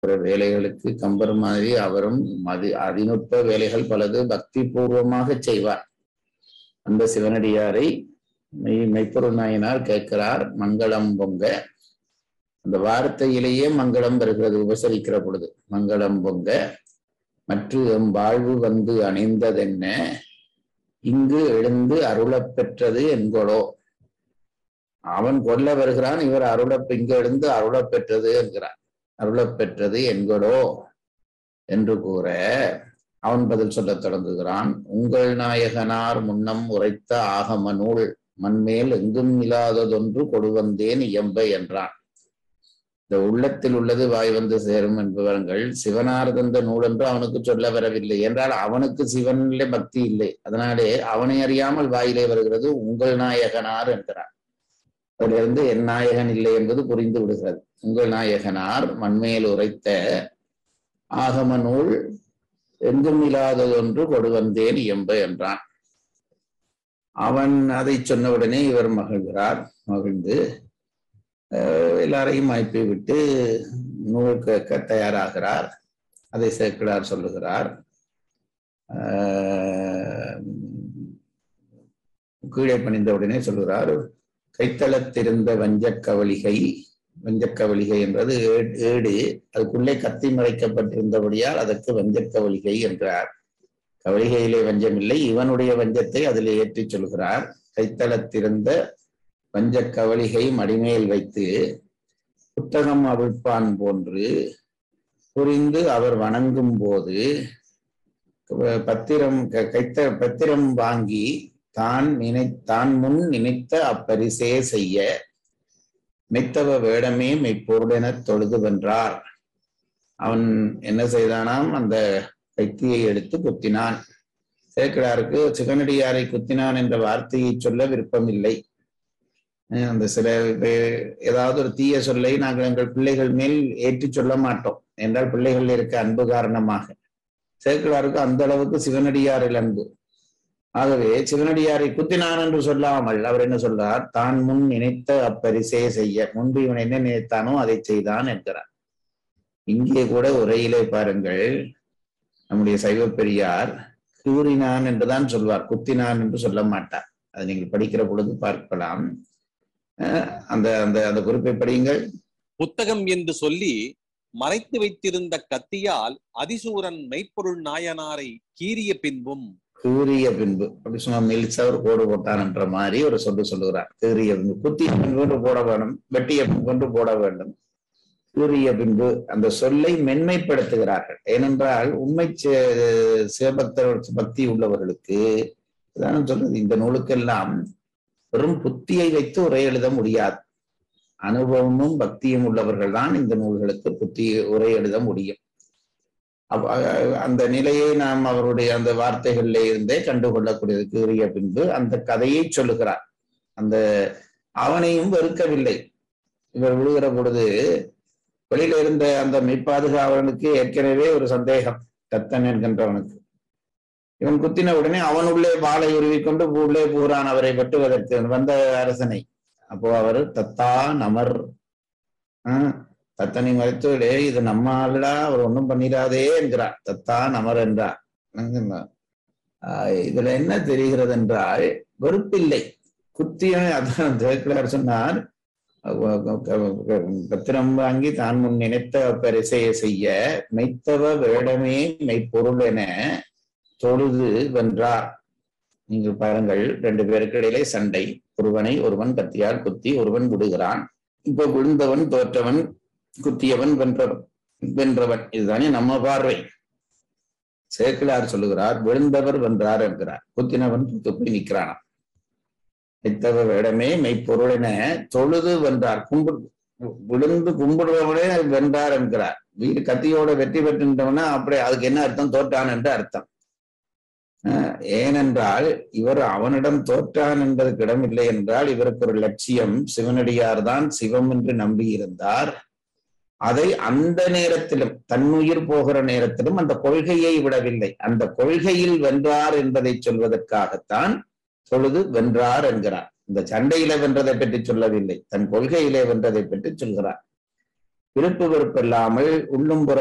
வேலைகளுக்கு கம்பர் மாதிரி அவரும் மதி அதிநுட்ப வேலைகள் பலது பக்தி பூர்வமாக செய்வார் அந்த சிவனடியாரை மெய் மெய்ப்பொருள் நாயனார் கேட்கிறார் மங்களம் பொங்க அந்த வார்த்தையிலேயே மங்களம் வருகிறது உபசரிக்கிற பொழுது மங்களம் பொங்க மற்ற எம் வாழ்வு வந்து அணைந்ததென்ன இங்கு எழுந்து அருளப் பெற்றது என்கொளோ அவன் கொல்ல வருகிறான் இவர் அருளப் இங்கு எழுந்து அருளப் பெற்றது என்கிறார் அருளப் பெற்றது என்கொளோ என்று கூற அவன் பதில் சொல்லத் தொடங்குகிறான் உங்கள் நாயகனார் முன்னம் உரைத்த ஆகம நூல் மண்மேல் எங்கும் இல்லாததொன்று கொடுவந்தேன் இயம்ப என்றான் இந்த உள்ளத்தில் உள்ளது வாய் வந்து சேரும் என்பவர்கள் சிவனார் தந்த நூல் என்று அவனுக்கு சொல்ல வரவில்லை என்றால் அவனுக்கு சிவனிலே பக்தி இல்லை அதனாலே அவனை அறியாமல் வாயிலே வருகிறது உங்கள் நாயகனார் என்கிறார் அதிலிருந்து என் நாயகன் இல்லை என்பது புரிந்து விடுகிறது உங்கள் நாயகனார் மண்மேல் உரைத்த ஆகம நூல் எங்கும் இல்லாததொன்று கொடுவந்தேன் எம்ப என்றான் அவன் அதை சொன்னவுடனே இவர் மகிழ்கிறார் மகிழ்ந்து எல்லாரையும் அனுப்பி விட்டு நூல் கேட்க தயாராகிறார் அதை சேர்க்கிறார் சொல்லுகிறார் கீழே பணிந்தவுடனே சொல்லுகிறார் கைத்தளத்திருந்த வஞ்சக்கவளிகை வஞ்சக்கவளிகை என்றது ஏடு அதுக்குள்ளே கத்தி மறைக்கப்பட்டிருந்தபடியால் அதற்கு வஞ்சக்கவளிகை என்கிறார் கவளிகையிலே வஞ்சமில்லை இவனுடைய வஞ்சத்தை அதில் ஏற்றிச் சொல்கிறார் கைத்தளத்திருந்த வஞ்ச கவளிகை மடிமேல் வைத்து புத்தகம் அவிழ்ப்பான் போன்று புரிந்து அவர் வணங்கும் போது பத்திரம் கைத்த பத்திரம் வாங்கி தான் நினை தான் முன் நினைத்த அப்பரிசே செய்ய மெத்தவ வேடமே மெய்ப்பொருளென தொழுது வென்றார் அவன் என்ன செய்தானாம் அந்த கைத்தியை எடுத்து குத்தினான் சேக்கிடாருக்கு சிவனடியாரை குத்தினான் என்ற வார்த்தையை சொல்ல விருப்பமில்லை அந்த சில ஏதாவது ஒரு தீய சொல்லை நாங்கள் எங்கள் பிள்ளைகள் மேல் ஏற்றி சொல்ல மாட்டோம் என்றால் பிள்ளைகள் இருக்க அன்பு காரணமாக சேக்கிழாருக்கு அந்த அளவுக்கு சிவனடியாரில் அன்பு ஆகவே சிவனடியாரை குத்தினான் என்று சொல்லாமல் அவர் என்ன சொல்றார் தான் முன் நினைத்த அப்பரிசே செய்ய முன்பு இவன் என்ன நினைத்தானோ அதை செய்தான் என்கிறார் இங்கே கூட உரையிலே பாருங்கள் நம்முடைய சைவ பெரியார் கூறினான் என்றுதான் சொல்வார் குத்தினான் என்று சொல்ல மாட்டார் அதை நீங்கள் படிக்கிற பொழுது பார்க்கலாம் அந்த அந்த அந்த குறிப்பை படியுங்கள் புத்தகம் என்று சொல்லி மறைத்து வைத்திருந்த கத்தியால் அதிசூரன் மெய்ப்பொருள் நாயனாரை கீறிய பின்பும் கீறிய பின்பு அப்படி சும்மா மெலிசவர் கோடு போட்டான் என்ற மாதிரி ஒரு சொல்லு சொல்லுகிறார் கீறிய பின்பு குத்திய பின்பு போட வேண்டும் வெட்டிய பின்பு போட வேண்டும் கீறிய பின்பு அந்த சொல்லை மென்மைப்படுத்துகிறார்கள் ஏனென்றால் உண்மை சிவபக்தர் பக்தி உள்ளவர்களுக்கு இதான் சொல்றது இந்த நூலுக்கெல்லாம் வெறும் புத்தியை வைத்து உரை எழுத முடியாது அனுபவமும் பக்தியும் உள்ளவர்கள் தான் இந்த நூல்களுக்கு புத்தி உரை எழுத முடியும் அந்த நிலையை நாம் அவருடைய அந்த வார்த்தைகளில் இருந்தே கண்டுகொள்ளக்கூடியது கீறிய பின்பு அந்த கதையை சொல்லுகிறார் அந்த அவனையும் வெறுக்கவில்லை இவர் விழுகிற பொழுது வெளியில இருந்த அந்த மெய்ப்பாதுகாவலனுக்கு ஏற்கனவே ஒரு சந்தேகம் தத்தன் என்கின்றவனுக்கு இவன் குத்தின உடனே அவன் உள்ளே வாளை உருவி கொண்டு உள்ளே போகிறான் அவரை வெட்டுவதற்கு வந்த அரசனை அப்போ அவர் தத்தா நமர் ஆஹ் தத்தனை மறைத்து இது நம்ம ஆளுடா அவர் ஒன்றும் பண்ணிடாதே என்கிறார் தத்தா நமர் என்றார் இதுல என்ன தெரிகிறது என்றால் வெறுப்பில்லை குத்திய அதான் ஜெயக்குலார் சொன்னார் பத்திரம் வாங்கி தான் முன் நினைத்த பரிசைய செய்ய மெய்த்தவ வேடமே மெய்ப்பொருள் என தொழுது வென்றார் நீங்கள் பாருங்கள் ரெண்டு பேருக்கு இடையிலே சண்டை ஒருவனை ஒருவன் கத்தியால் குத்தி ஒருவன் விடுகிறான் இப்ப விழுந்தவன் தோற்றவன் குத்தியவன் வென்றவன் வென்றவன் இதுதானே நம்ம பார்வை சேக்கிலார் சொல்லுகிறார் விழுந்தவர் வென்றார் என்கிறார் குத்தினவன் போய் நிற்கிறானாம் இத்தவ வேடமே மெய்ப்பொருளென தொழுது வென்றார் கும்பிடு விழுந்து கும்பிடுறவனே வென்றார் என்கிறார் வீடு கத்தியோட வெற்றி பெற்றுன்றவனா அப்படி அதுக்கு என்ன அர்த்தம் தோற்றான் என்று அர்த்தம் ஏனென்றால் இவர் அவனிடம் தோற்றான் என்பதற்கு இடமில்லை என்றால் இவருக்கு ஒரு லட்சியம் சிவனடியார் தான் சிவம் என்று நம்பி இருந்தார் அதை அந்த நேரத்திலும் தன்னுயிர் போகிற நேரத்திலும் அந்த கொள்கையை விடவில்லை அந்த கொள்கையில் வென்றார் என்பதை சொல்வதற்காகத்தான் தொழுது வென்றார் என்கிறார் இந்த சண்டையில வென்றதை பற்றி சொல்லவில்லை தன் கொள்கையிலே வென்றதை பற்றி சொல்கிறார் விருப்பு வெறுப்பில்லாமல் உள்ளும் புற